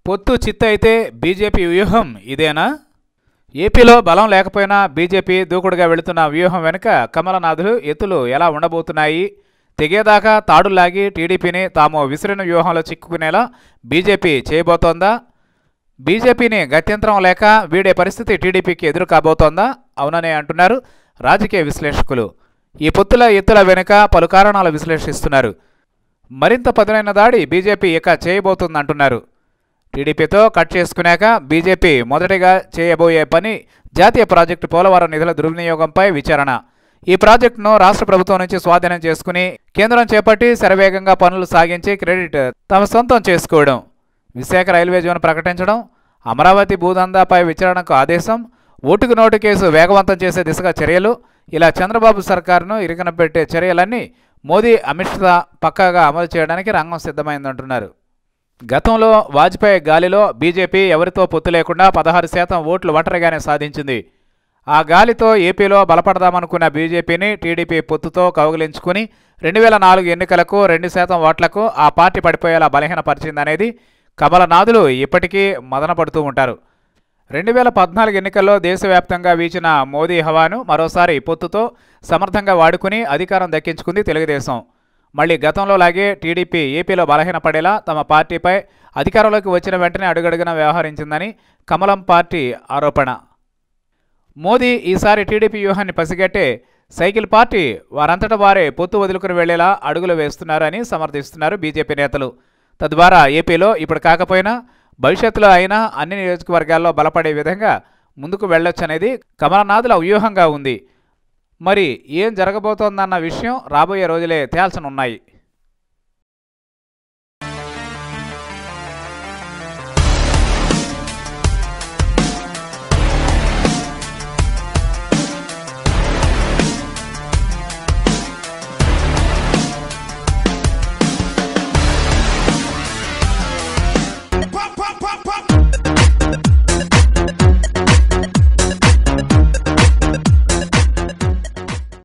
పొత్తు చిత్తు అయితే బీజేపీ వ్యూహం ఇదేనా ఏపీలో బలం లేకపోయినా బీజేపీ దూకుడుగా వెళుతున్న వ్యూహం వెనుక కమలనాథులు ఎత్తులు ఎలా ఉండబోతున్నాయి తెగేదాకా తాడులాగి టీడీపీని తాము విసిరిన వ్యూహంలో చిక్కుకునేలా బీజేపీ చేయబోతోందా బీజేపీని గత్యంతరం లేక వీడే పరిస్థితి టీడీపీకి ఎదురు కాబోతోందా అవుననే అంటున్నారు రాజకీయ విశ్లేషకులు ఈ పొత్తుల ఎత్తుల వెనుక పలు కారణాలు విశ్లేషిస్తున్నారు మరింత పదునైన దాడి బీజేపీ ఇక చేయబోతుందంటున్నారు టీడీపీతో కట్ చేసుకున్నాక బీజేపీ మొదటిగా చేయబోయే పని జాతీయ ప్రాజెక్టు పోలవరం నిధుల దుర్వినియోగంపై విచారణ ఈ ప్రాజెక్టును రాష్ట్ర ప్రభుత్వం నుంచి స్వాధీనం చేసుకుని కేంద్రం చేపట్టి శరవేగంగా పనులు సాగించి క్రెడిట్ తమ సొంతం చేసుకోవడం విశాఖ రైల్వే జోన్ ప్రకటించడం అమరావతి భూదందాపై విచారణకు ఆదేశం ఓటుకు నోటు కేసు వేగవంతం చేసే దిశగా చర్యలు ఇలా చంద్రబాబు సర్కారును ఇరుకన పెట్టే చర్యలన్నీ మోదీ అమిత్ షా పక్కాగా అమలు చేయడానికి రంగం సిద్ధమైందంటున్నారు గతంలో వాజ్పేయి గాలిలో బీజేపీ ఎవరితో పొత్తు లేకుండా పదహారు శాతం ఓట్లు ఒంటరిగానే సాధించింది ఆ గాలితో ఏపీలో బలపడదామనుకున్న బీజేపీని టీడీపీ పొత్తుతో కౌగిలించుకుని రెండు వేల నాలుగు ఎన్నికలకు రెండు శాతం ఓట్లకు ఆ పార్టీ పడిపోయేలా బలహీనపరిచిందనేది కమలనాథులు ఇప్పటికీ మదనపడుతూ ఉంటారు రెండు వేల పద్నాలుగు ఎన్నికల్లో దేశవ్యాప్తంగా వీచిన మోదీ హవాను మరోసారి పొత్తుతో సమర్థంగా వాడుకుని అధికారం దక్కించుకుంది తెలుగుదేశం మళ్ళీ గతంలో లాగే టీడీపీ ఏపీలో బలహీనపడేలా తమ పార్టీపై అధికారంలోకి వచ్చిన వెంటనే అడుగడుగున వ్యవహరించిందని కమలం పార్టీ ఆరోపణ మోదీ ఈసారి టీడీపీ వ్యూహాన్ని పసిగట్టే సైకిల్ పార్టీ వారంతట వారే పొత్తు వదులుకుని వెళ్లేలా అడుగులు వేస్తున్నారని సమర్థిస్తున్నారు బీజేపీ నేతలు తద్వారా ఏపీలో ఇప్పుడు కాకపోయినా భవిష్యత్తులో అయినా అన్ని నియోజకవర్గాల్లో బలపడే విధంగా ముందుకు వెళ్ళొచ్చనేది కమలనాథుల వ్యూహంగా ఉంది మరి ఏం జరగబోతోందన్న విషయం రాబోయే రోజులే తేల్చనున్నాయి